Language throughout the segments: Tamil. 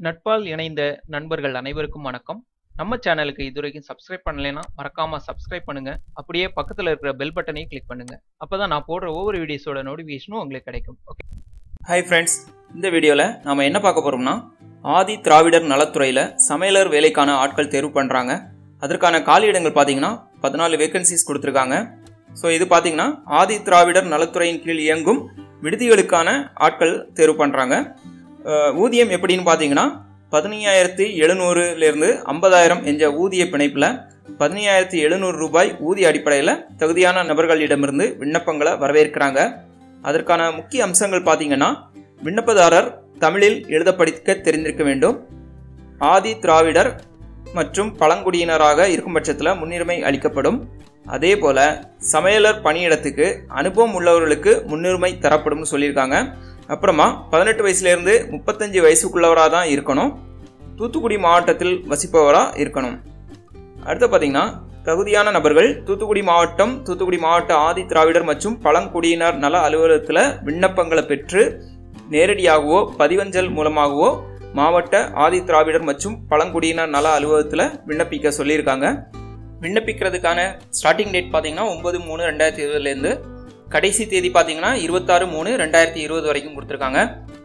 நட்பால் இணைந்த நண்பர்கள் அனைவருக்கும் வணக்கம் நம்ம சேனலுக்கு இதுவரைக்கும் சப்ஸ்கிரைப் பண்ணலைன்னா மறக்காம சப்ஸ்கிரைப் பண்ணுங்க அப்படியே பக்கத்துல இருக்கிற பெல் பட்டனையும் கிளிக் பண்ணுங்க அப்பதான் நான் போடுற ஒவ்வொரு வீடியோஸோட நோட்டிஃபிகேஷனும் உங்களுக்கு கிடைக்கும் ஓகே ஹாய் ஃப்ரெண்ட்ஸ் இந்த வீடியோவில் நாம் என்ன பார்க்க போகிறோம்னா ஆதி திராவிடர் நலத்துறையில் சமையலர் வேலைக்கான ஆட்கள் தேர்வு பண்ணுறாங்க அதற்கான காலியிடங்கள் பார்த்தீங்கன்னா பதினாலு வேகன்சிஸ் கொடுத்துருக்காங்க ஸோ இது பார்த்தீங்கன்னா ஆதி திராவிடர் நலத்துறையின் கீழ் இயங்கும் விடுதிகளுக்கான ஆட்கள் தேர்வு பண்ணுறாங்க ஊதியம் எப்படின்னு பார்த்தீங்கன்னா பதினையாயிரத்தி எழுநூறுலேருந்து ஐம்பதாயிரம் என்ற ஊதிய பிணைப்பில் பதினையாயிரத்தி எழுநூறு ரூபாய் ஊதிய அடிப்படையில் தகுதியான நபர்களிடமிருந்து விண்ணப்பங்களை வரவேற்கிறாங்க அதற்கான முக்கிய அம்சங்கள் பார்த்தீங்கன்னா விண்ணப்பதாரர் தமிழில் எழுத படிக்க தெரிந்திருக்க வேண்டும் ஆதி திராவிடர் மற்றும் பழங்குடியினராக இருக்கும் பட்சத்தில் முன்னுரிமை அளிக்கப்படும் அதே போல சமையலர் பணியிடத்துக்கு அனுபவம் உள்ளவர்களுக்கு முன்னுரிமை தரப்படும்னு சொல்லியிருக்காங்க அப்புறமா பதினெட்டு வயசுலேருந்து முப்பத்தஞ்சு வயசுக்குள்ளவராக தான் இருக்கணும் தூத்துக்குடி மாவட்டத்தில் வசிப்பவராக இருக்கணும் அடுத்து பார்த்தீங்கன்னா தகுதியான நபர்கள் தூத்துக்குடி மாவட்டம் தூத்துக்குடி மாவட்ட ஆதி திராவிடர் மற்றும் பழங்குடியினர் நல அலுவலகத்தில் விண்ணப்பங்களை பெற்று நேரடியாகவோ பதிவஞ்சல் மூலமாகவோ மாவட்ட ஆதி திராவிடர் மற்றும் பழங்குடியினர் நல அலுவலகத்தில் விண்ணப்பிக்க சொல்லியிருக்காங்க விண்ணப்பிக்கிறதுக்கான ஸ்டார்டிங் டேட் பார்த்தீங்கன்னா ஒன்பது மூணு ரெண்டாயிரத்தி இருபதுலேருந்து கடைசி தேதி பார்த்தீங்கன்னா இருபத்தாறு மூணு ரெண்டாயிரத்தி இருபது வரைக்கும் கொடுத்துருக்காங்க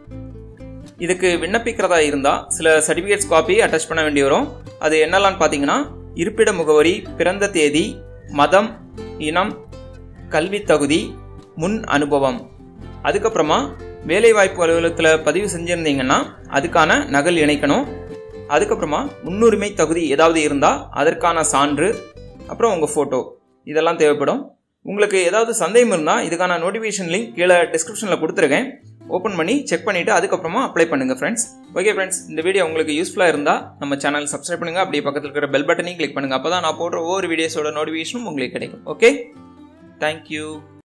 இதுக்கு விண்ணப்பிக்கிறதா இருந்தால் சில சர்டிஃபிகேட்ஸ் காப்பி அட்டாச் பண்ண வேண்டி வரும் அது என்னெல்லாம் பார்த்தீங்கன்னா இருப்பிட முகவரி பிறந்த தேதி மதம் இனம் கல்வி தகுதி முன் அனுபவம் அதுக்கப்புறமா வேலைவாய்ப்பு அலுவலகத்தில் பதிவு செஞ்சுருந்தீங்கன்னா அதுக்கான நகல் இணைக்கணும் அதுக்கப்புறமா முன்னுரிமை தகுதி ஏதாவது இருந்தால் அதற்கான சான்று அப்புறம் உங்கள் ஃபோட்டோ இதெல்லாம் தேவைப்படும் உங்களுக்கு ஏதாவது சந்தேகம் இருந்தால் இதுக்கான நோட்டிஃபிகேஷன் லிங்க் கீழே டிஸ்கிரிப்ஷனில் கொடுத்துருக்கேன் ஓப்பன் பண்ணி செக் பண்ணிவிட்டு அதுக்கப்புறமா அப்ளை பண்ணுங்கள் ஃப்ரெண்ட்ஸ் ஓகே ஃப்ரெண்ட்ஸ் இந்த வீடியோ உங்களுக்கு யூஸ்ஃபுல்லாக இருந்தால் நம்ம சேனல் சப்ஸ்கிரைப் பண்ணுங்கள் அப்படியே பக்கத்தில் இருக்கிற பெல் பட்டனையும் கிளிக் பண்ணுங்கள் அப்போ தான் நான் போடுற ஒவ்வொரு வீடியோஸோட நோட்டிஃபிகேஷனும் உங்களுக்கு கிடைக்கும் ஓகே தேங்க்யூ